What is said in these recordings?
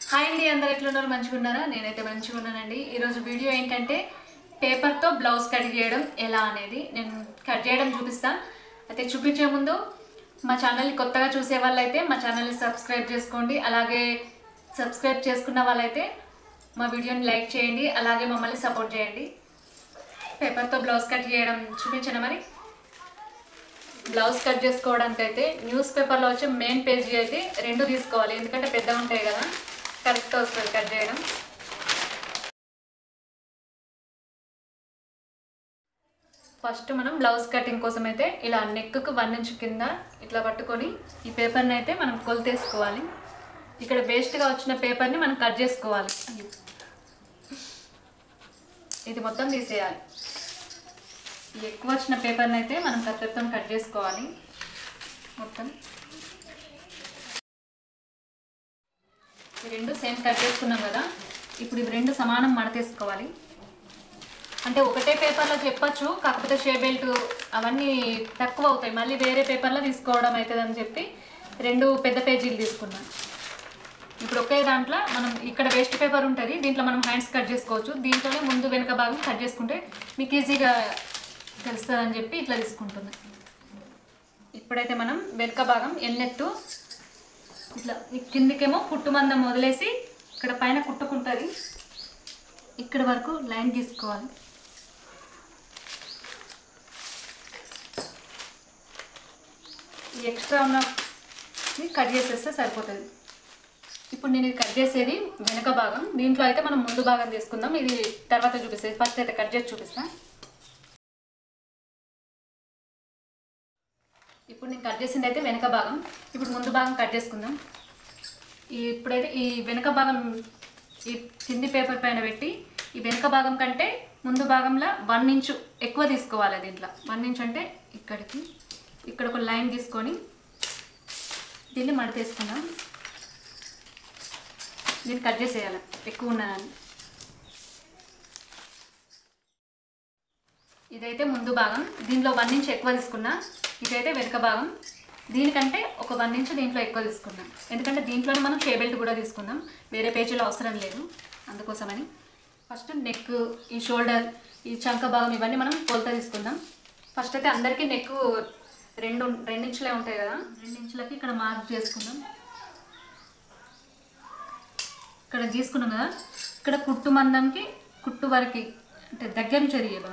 hi అండి అందరు ఎట్లున్నారు మంచిగా ఉన్నారా నేనైతే మంచిగా ఉన్నానండి ఈరోజు వీడియో ఏంటంటే పేపర్తో బ్లౌజ్ కట్ చేయడం ఎలా అనేది నేను కట్ చేయడం చూపిస్తా అయితే చూపించే ముందు మా ఛానల్ని కొత్తగా చూసే వాళ్ళైతే మా ఛానల్ని సబ్స్క్రైబ్ చేసుకోండి అలాగే సబ్స్క్రైబ్ చేసుకున్న వాళ్ళైతే మా వీడియోని లైక్ చేయండి అలాగే మమ్మల్ని సపోర్ట్ చేయండి పేపర్తో బ్లౌజ్ కట్ చేయడం చూపించనా మరి బ్లౌజ్ కట్ చేసుకోవడానికి అయితే న్యూస్ పేపర్లో వచ్చే మెయిన్ పేజీ అయితే రెండు తీసుకోవాలి ఎందుకంటే పెద్దగా ఉంటాయి కదా కరెక్ట్ వస్తుంది కట్ చేయడం ఫస్ట్ మనం బ్లౌజ్ కటింగ్ కోసం అయితే ఇలా నెక్కు వన్ ఇంచ్ కింద ఇట్లా పట్టుకొని ఈ పేపర్ని అయితే మనం కొలతేసుకోవాలి ఇక్కడ వేస్ట్గా వచ్చిన పేపర్ని మనం కట్ చేసుకోవాలి ఇది మొత్తం తీసేయాలి ఈ ఎక్కువ వచ్చిన పేపర్ని అయితే మనం కత్తెరతో కట్ చేసుకోవాలి మొత్తం ఈ రెండు సేమ్ కట్ చేసుకున్నాం కదా ఇప్పుడు ఇవి రెండు సమానం మడతేసుకోవాలి అంటే ఒకటే పేపర్లో చెప్పచ్చు కాకపోతే షే బెల్ట్ అవన్నీ తక్కువ అవుతాయి మళ్ళీ వేరే పేపర్లో తీసుకోవడం అవుతుంది అని చెప్పి రెండు పెద్ద పేజీలు తీసుకున్నాను ఇప్పుడు ఒకే దాంట్లో మనం ఇక్కడ వేస్ట్ పేపర్ ఉంటుంది దీంట్లో మనం హ్యాండ్స్ కట్ చేసుకోవచ్చు దీంట్లోనే ముందు వెనుక భాగం కట్ చేసుకుంటే మీకు ఈజీగా తెలుస్తుందని చెప్పి ఇట్లా తీసుకుంటున్నాం ఇప్పుడైతే మనం వెనుక భాగం ఎన్నెత్తు ఇట్లా ఈ కిందికేమో కుట్టు మందం వదిలేసి ఇక్కడ పైన కుట్టుకుంటుంది ఇక్కడ వరకు లైన్ తీసుకోవాలి ఈ ఎక్స్ట్రా ఉన్న కట్ చేసేస్తే సరిపోతుంది ఇప్పుడు నేను ఇది కట్ చేసేది వెనక భాగం దీంట్లో అయితే మనం ముందు భాగం తీసుకుందాం ఇది తర్వాత చూపిస్తుంది ఫస్ట్ అయితే కట్ చేసి చూపిస్తాను ఇప్పుడు నేను కట్ చేసింది అయితే వెనక భాగం ఇప్పుడు ముందు భాగం కట్ చేసుకుందాం ఈ ఇప్పుడైతే ఈ వెనక భాగం ఈ కింది పేపర్ పైన పెట్టి ఈ వెనక భాగం కంటే ముందు భాగంలో వన్ ఇంచు ఎక్కువ తీసుకోవాలి దీంట్లో వన్ ఇంచ్ అంటే ఇక్కడికి ఇక్కడ ఒక లైన్ తీసుకొని దీన్ని మడతేసుకుందాం దీన్ని కట్ చేసేయాలి ఎక్కువ ఉన్నదాన్ని ఇదైతే ముందు భాగం దీనిలో వన్ ఇంచ్ ఎక్కువ తీసుకున్నా ఇదైతే వెనుక భాగం దీనికంటే ఒక వన్ ఇంచ్ దీంట్లో ఎక్కువ తీసుకున్నాం ఎందుకంటే దీంట్లోనే మనం షే బెల్ట్ కూడా తీసుకుందాం వేరే పేజీలో అవసరం లేదు అందుకోసమని ఫస్ట్ నెక్ ఈ షోల్డర్ ఈ చంక భాగం ఇవన్నీ మనం కొలత తీసుకుందాం ఫస్ట్ అయితే అందరికీ నెక్ రెండు రెండు ఇంచులే ఉంటాయి కదా రెండు ఇంచులకి ఇక్కడ మార్క్ చేసుకుందాం ఇక్కడ గీసుకున్నాం కదా ఇక్కడ కుట్టు మందంకి కుట్టు వరకు అంటే దగ్గర నుంచి తీయాలి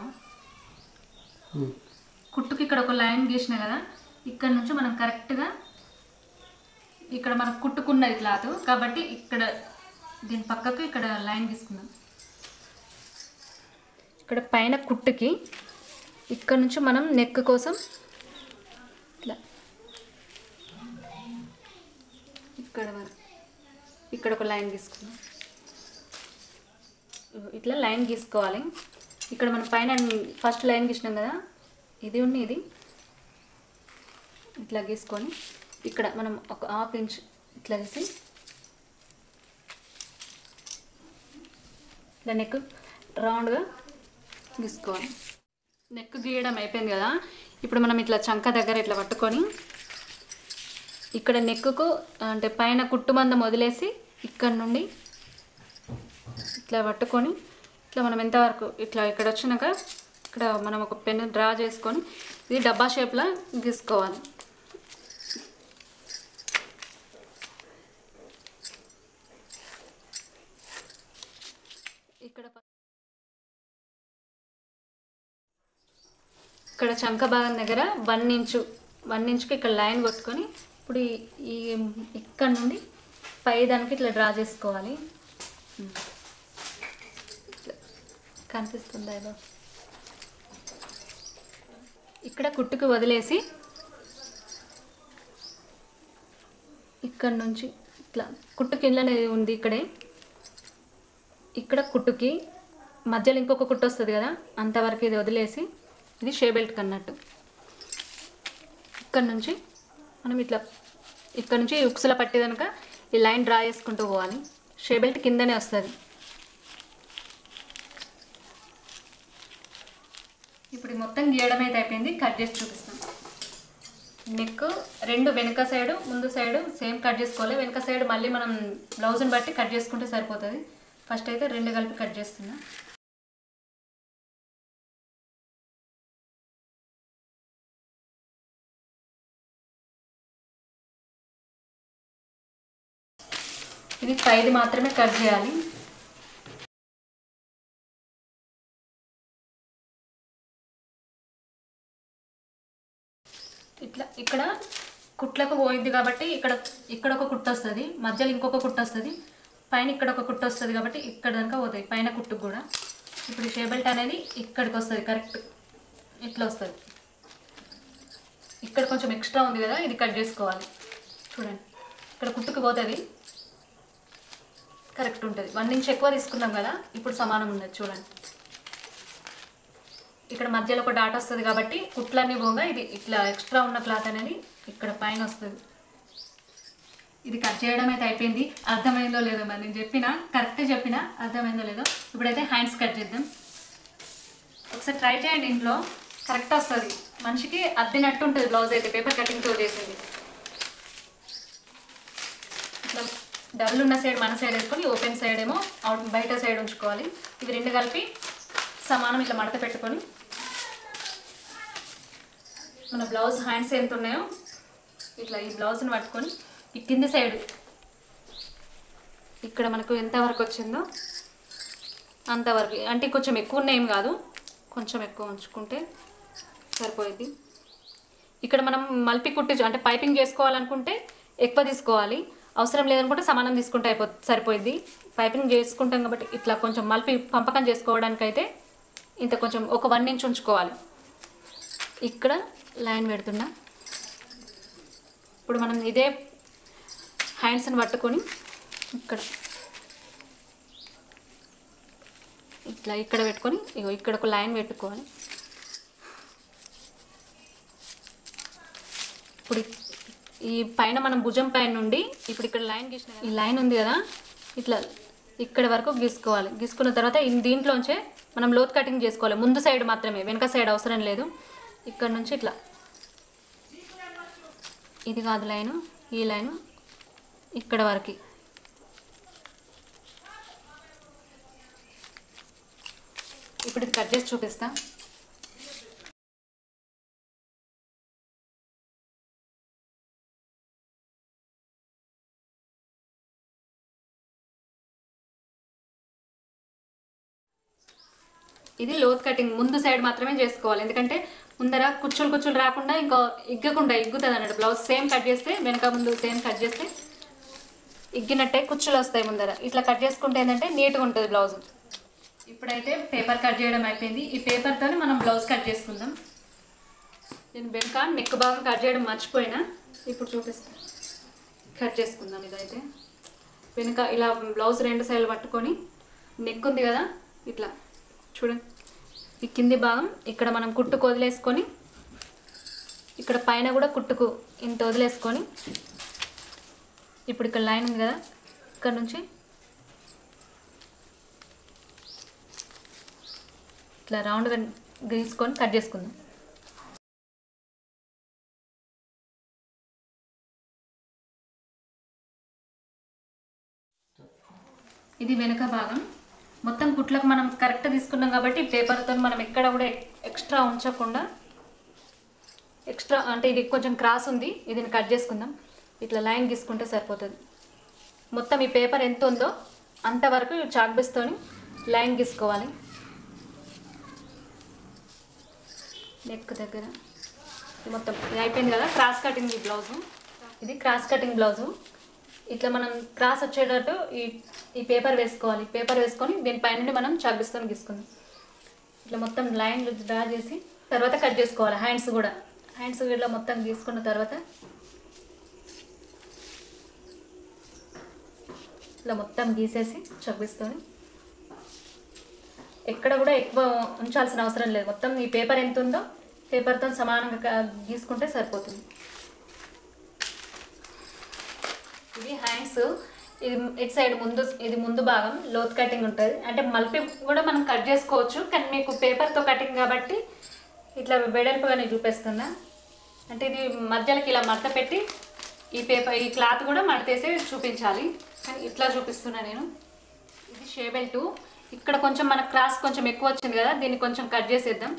కుట్టుకి ఇక్కడ ఒక లైన్ గీసిన కదా ఇక్కడ నుంచి మనం కరెక్ట్గా ఇక్కడ మనం కుట్టుకున్నది క్లాత్ కాబట్టి ఇక్కడ దీని పక్కకు ఇక్కడ లైన్ గీసుకుందాం ఇక్కడ పైన కుట్టుకి ఇక్కడ నుంచి మనం నెక్ కోసం ఇట్లా ఇక్కడ వరకు ఇక్కడ ఒక లైన్ గీసుకుందాం ఇట్లా లైన్ గీసుకోవాలి ఇక్కడ మనం పైన ఫస్ట్ లైన్ గీసినాం కదా ఇది ఉంది ఇది ఇట్లా గీసుకొని ఇక్కడ మనం ఒక హాఫ్ ఇంచ్ ఇట్లా తీసి ఇట్లా నెక్ రౌండ్గా గీసుకోవాలి నెక్ గీయడం అయిపోయింది కదా ఇప్పుడు మనం ఇట్లా చంక దగ్గర ఇట్లా పట్టుకొని ఇక్కడ నెక్కుకు అంటే పైన కుట్టు మందం వదిలేసి ఇక్కడ నుండి ఇట్లా పట్టుకొని ఇట్లా మనం ఎంతవరకు ఇట్లా ఇక్కడ వచ్చినాక ఇక్కడ మనం ఒక పెన్ డ్రా చేసుకొని ఇది డబ్బా షేప్లో గీసుకోవాలి ఇక్కడ ప- ఇక్కడ చంక భాగం దగ్గర వన్ ఇంచు వన్ ఇంచుకి ఇక్కడ లైన్ కొట్టుకొని ఇప్పుడు ఈ ఈ ఇక్కడ నుండి పై దానికి ఇట్లా డ్రా చేసుకోవాలి ఇట్లా కనిపిస్తుందా ఏదో ఇక్కడ కుట్టుకు వదిలేసి ఇక్కడ నుంచి ఇట్లా కుట్టు కిందనే ఉంది ఇక్కడే ఇక్కడ కుట్టుకి మధ్యలో ఇంకొక కుట్టు వస్తుంది కదా అంతవరకు ఇది వదిలేసి ఇది షే బెల్ట్ కన్నట్టు ఇక్కడ నుంచి మనం ఇట్లా ఇక్కడ నుంచి ఉక్సుల పట్టి కనుక ఈ లైన్ డ్రా చేసుకుంటూ పోవాలి షే బెల్ట్ కిందనే వస్తుంది ఇప్పుడు ఈ మొత్తం గీయడం అయితే అయిపోయింది కట్ చేసి చూపిస్తాం నెక్ రెండు వెనక సైడ్ ముందు సైడ్ సేమ్ కట్ చేసుకోవాలి వెనక సైడ్ మళ్ళీ మనం బ్లౌజ్ని బట్టి కట్ చేసుకుంటే సరిపోతుంది ఫస్ట్ అయితే రెండు కలిపి కట్ చేస్తున్నా ఇది పైది మాత్రమే కట్ చేయాలి ఇట్లా ఇక్కడ కుట్లకు పోయింది కాబట్టి ఇక్కడ ఇక్కడ ఒక కుట్టు వస్తుంది మధ్యలో ఇంకొక కుట్టు వస్తుంది పైన ఇక్కడ ఒక కుట్టు వస్తుంది కాబట్టి ఇక్కడ దాకా పోతుంది పైన కుట్టుకు కూడా ఇప్పుడు షే బెల్ట్ అనేది ఇక్కడికి వస్తుంది కరెక్ట్ ఇట్లా వస్తుంది ఇక్కడ కొంచెం ఎక్స్ట్రా ఉంది కదా ఇది కట్ చేసుకోవాలి చూడండి ఇక్కడ కుట్టుకు పోతుంది కరెక్ట్ ఉంటుంది వన్ ఇంచ్ ఎక్కువ తీసుకున్నాం కదా ఇప్పుడు సమానం ఉన్నది చూడండి ఇక్కడ మధ్యలో ఒక డాట్ వస్తుంది కాబట్టి కుట్లన్నీ పోగా ఇది ఇట్లా ఎక్స్ట్రా ఉన్న క్లాత్ అనేది ఇక్కడ పైన వస్తుంది ఇది కట్ చేయడం అయితే అయిపోయింది అర్థమైందో లేదో మరి నేను చెప్పిన కరెక్టే చెప్పిన అర్థమైందో లేదో ఇప్పుడైతే హ్యాండ్స్ కట్ చేద్దాం ఒకసారి ట్రై చేయండి ఇంట్లో కరెక్ట్ వస్తుంది మనిషికి అద్దినట్టు ఉంటుంది బ్లౌజ్ అయితే పేపర్ కటింగ్తో చేసింది ఇట్లా డబుల్ ఉన్న సైడ్ మన సైడ్ వేసుకొని ఓపెన్ సైడ్ ఏమో అవుట్ బయట సైడ్ ఉంచుకోవాలి ఇవి రెండు కలిపి సమానం ఇట్లా మడత పెట్టుకొని మన బ్లౌజ్ హ్యాండ్స్ ఎంత ఉన్నాయో ఇట్లా ఈ బ్లౌజ్ని పట్టుకొని ఈ కింది సైడ్ ఇక్కడ మనకు ఎంత వరకు వచ్చిందో అంతవరకు అంటే కొంచెం ఎక్కువ ఉన్నాయి ఏం కాదు కొంచెం ఎక్కువ ఉంచుకుంటే సరిపోయింది ఇక్కడ మనం మల్పి కుట్టి అంటే పైపింగ్ చేసుకోవాలనుకుంటే ఎక్కువ తీసుకోవాలి అవసరం లేదనుకుంటే సమానం తీసుకుంటే అయిపో సరిపోయింది పైపింగ్ చేసుకుంటాం కాబట్టి ఇట్లా కొంచెం మల్పి పంపకం చేసుకోవడానికి అయితే ఇంత కొంచెం ఒక వన్ ఇంచ్ ఉంచుకోవాలి ఇక్కడ లైన్ పెడుతున్నా ఇప్పుడు మనం ఇదే హ్యాండ్స్ని పట్టుకొని ఇక్కడ ఇట్లా ఇక్కడ పెట్టుకొని ఇగో ఇక్కడ ఒక లైన్ పెట్టుకోవాలి ఇప్పుడు ఈ పైన మనం భుజం పైన నుండి ఇప్పుడు ఇక్కడ లైన్ గీసిన ఈ లైన్ ఉంది కదా ఇట్లా ఇక్కడ వరకు గీసుకోవాలి గీసుకున్న తర్వాత ఇన్- దీంట్లోంచే మనం లోత్ కటింగ్ చేసుకోవాలి ముందు సైడ్ మాత్రమే వెనక సైడ్ అవసరం లేదు ఇక్కడ నుంచి ఇట్లా ఇది కాదు లైను ఈ లైను ఇక్కడ వరకు ఇప్పుడు ఇది కట్ చేసి చూపిస్తా ఇది లోత్ కటింగ్ ముందు సైడ్ మాత్రమే చేసుకోవాలి ఎందుకంటే ముందర కుచ్చులు కుచ్చులు రాకుండా ఇంకా ఇగ్గకుండా ఇగ్గుతుంది అన్నట్టు బ్లౌజ్ సేమ్ కట్ చేస్తే వెనక ముందు సేమ్ కట్ చేస్తే ఇగ్గినట్టే కుచ్చులు వస్తాయి ముందర ఇట్లా కట్ చేసుకుంటే ఏంటంటే నీట్గా ఉంటుంది బ్లౌజ్ ఇప్పుడైతే పేపర్ కట్ చేయడం అయిపోయింది ఈ పేపర్తో మనం బ్లౌజ్ కట్ చేసుకుందాం నేను వెనక నెక్ భాగం కట్ చేయడం మర్చిపోయినా ఇప్పుడు చూపిస్తాను కట్ చేసుకుందాం ఇదైతే వెనుక ఇలా బ్లౌజ్ రెండు సైడ్లు పట్టుకొని నెక్ ఉంది కదా ఇట్లా చూడండి ఈ కింది భాగం ఇక్కడ మనం కుట్టుకు వదిలేసుకొని ఇక్కడ పైన కూడా కుట్టుకు ఇంత వదిలేసుకొని ఇప్పుడు ఇక్కడ లైన్ ఉంది కదా ఇక్కడ నుంచి ఇట్లా రౌండ్గా గీసుకొని కట్ చేసుకుందాం ఇది వెనుక భాగం మొత్తం కుట్లకు మనం కరెక్ట్ తీసుకున్నాం కాబట్టి పేపర్తో మనం ఎక్కడ కూడా ఎక్స్ట్రా ఉంచకుండా ఎక్స్ట్రా అంటే ఇది కొంచెం క్రాస్ ఉంది ఇది కట్ చేసుకుందాం ఇట్లా లైన్ గీసుకుంటే సరిపోతుంది మొత్తం ఈ పేపర్ ఎంత ఉందో అంతవరకు చాక్ బీస్తోని లైన్ గీసుకోవాలి నెక్ దగ్గర ఇది మొత్తం ఇది అయిపోయింది కదా క్రాస్ కటింగ్ ఈ బ్లౌజు ఇది క్రాస్ కటింగ్ బ్లౌజు ఇట్లా మనం క్రాస్ వచ్చేటట్టు ఈ ఈ పేపర్ వేసుకోవాలి పేపర్ వేసుకొని దీనిపై నుండి మనం చాక్బీస్తో గీసుకుందాం ఇట్లా మొత్తం లైన్లు డ్రా చేసి తర్వాత కట్ చేసుకోవాలి హ్యాండ్స్ కూడా హ్యాండ్స్ ఇట్లా మొత్తం గీసుకున్న తర్వాత ఇట్లా మొత్తం గీసేసి చబ్బిస్తుంది ఎక్కడ కూడా ఎక్కువ ఉంచాల్సిన అవసరం లేదు మొత్తం ఈ పేపర్ ఎంత ఉందో పేపర్తో సమానంగా క- గీసుకుంటే సరిపోతుంది ఇది హ్యాండ్స్ ఇది ఇటు సైడ్ ముందు ఇది ముందు భాగం లోత్ కటింగ్ ఉంటుంది అంటే మలిపి కూడా మనం కట్ చేసుకోవచ్చు కానీ మీకు పేపర్తో కటింగ్ కాబట్టి ఇట్లా వెడల్పుగానే చూపిస్తున్నా అంటే ఇది మధ్యలోకి ఇలా మడత పెట్టి ఈ పేపర్ ఈ క్లాత్ కూడా మడతేసి చూపించాలి కానీ ఇట్లా చూపిస్తున్నా నేను ఇది షేబెల్ట్ ఇక్కడ కొంచెం మన క్రాస్ కొంచెం ఎక్కువ వచ్చింది కదా దీన్ని కొంచెం కట్ చేసేద్దాం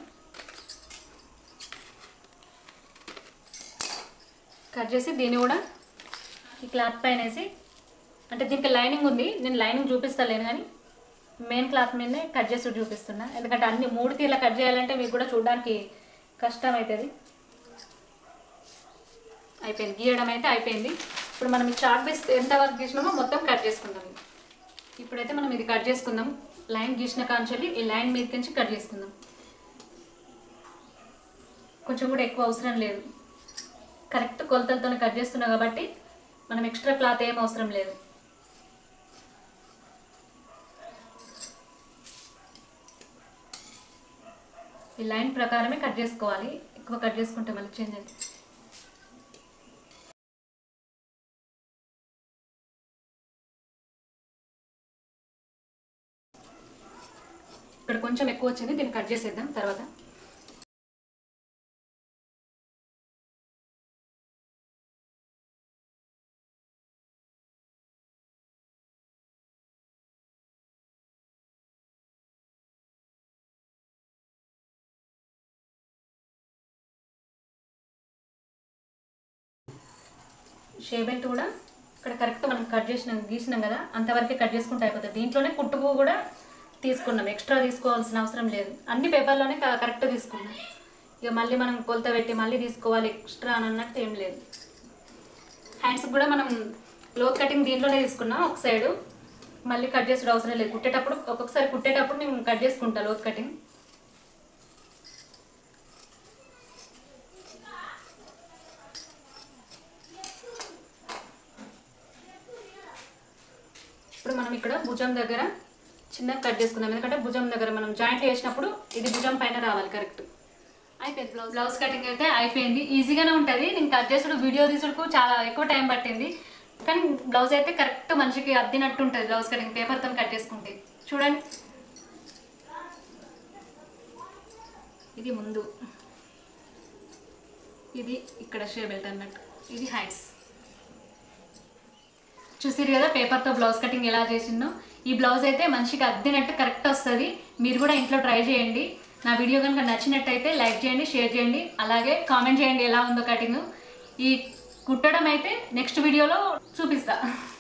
కట్ చేసి దీన్ని కూడా ఈ క్లాత్ పైన వేసి అంటే దీనికి లైనింగ్ ఉంది నేను లైనింగ్ చూపిస్తలేను కానీ మెయిన్ క్లాత్ మీదనే కట్ చేసి చూపిస్తున్నా ఎందుకంటే అన్ని మూడు తీర్ల కట్ చేయాలంటే మీకు కూడా చూడడానికి కష్టం అవుతుంది అయిపోయింది గీయడం అయితే అయిపోయింది ఇప్పుడు మనం ఈ చాక్ పీస్ ఎంత వరకు గీసినామో మొత్తం కట్ చేసుకుందాం ఇప్పుడైతే మనం ఇది కట్ చేసుకుందాం లైన్ గీసిన కాంచెల్లి ఈ లైన్ మీద నుంచి కట్ చేసుకుందాం కొంచెం కూడా ఎక్కువ అవసరం లేదు కరెక్ట్ కొలతలతోనే కట్ చేస్తున్నా కాబట్టి మనం ఎక్స్ట్రా క్లాత్ ఏం అవసరం లేదు ఈ లైన్ ప్రకారమే కట్ చేసుకోవాలి ఎక్కువ కట్ చేసుకుంటే మళ్ళీ చేంజ్ అయింది ఇక్కడ కొంచెం ఎక్కువ వచ్చింది దీన్ని కట్ చేసేద్దాం తర్వాత షే బెల్ట్ కూడా ఇక్కడ కరెక్ట్ మనం కట్ చేసినాం గీసినాం కదా అంతవరకే కట్ చేసుకుంటే అయిపోతుంది దీంట్లోనే కుట్టుకు కూడా తీసుకున్నాం ఎక్స్ట్రా తీసుకోవాల్సిన అవసరం లేదు అన్ని పేపర్లోనే క- కరెక్ట్ తీసుకున్నాం ఇక మళ్ళీ మనం కొలత పెట్టి మళ్ళీ తీసుకోవాలి ఎక్స్ట్రా అని అన్నట్టు ఏం లేదు హ్యాండ్స్ కూడా మనం లోత్ కటింగ్ దీంట్లోనే తీసుకున్నాం ఒక సైడు మళ్ళీ కట్ చేసుడు అవసరం లేదు కుట్టేటప్పుడు ఒక్కొక్కసారి కుట్టేటప్పుడు నేను కట్ చేసుకుంటా లోత్ కటింగ్ ఇప్పుడు మనం ఇక్కడ భుజం దగ్గర చిన్నగా కట్ చేసుకుందాం ఎందుకంటే భుజం దగ్గర మనం జాయింట్లు వేసినప్పుడు ఇది భుజం పైన రావాలి కరెక్ట్ అయిపోయింది బ్లౌజ్ బ్లౌజ్ కటింగ్ అయితే అయిపోయింది ఈజీగానే ఉంటుంది నేను కట్ చేసుడు వీడియో తీసుడుకు చాలా ఎక్కువ టైం పట్టింది కానీ బ్లౌజ్ అయితే కరెక్ట్ మనిషికి అద్దినట్టు ఉంటుంది బ్లౌజ్ కటింగ్ పేపర్తో కట్ చేసుకుంటే చూడండి ఇది ముందు ఇది ఇక్కడ షే బెల్ట్ అన్నట్టు ఇది హ్యాండ్స్ చూసారు కదా పేపర్తో బ్లౌజ్ కటింగ్ ఎలా చేసిందో ఈ బ్లౌజ్ అయితే మనిషికి అద్దినట్టు కరెక్ట్ వస్తుంది మీరు కూడా ఇంట్లో ట్రై చేయండి నా వీడియో కనుక నచ్చినట్టయితే లైక్ చేయండి షేర్ చేయండి అలాగే కామెంట్ చేయండి ఎలా ఉందో కటింగ్ ఈ కుట్టడం అయితే నెక్స్ట్ వీడియోలో చూపిస్తా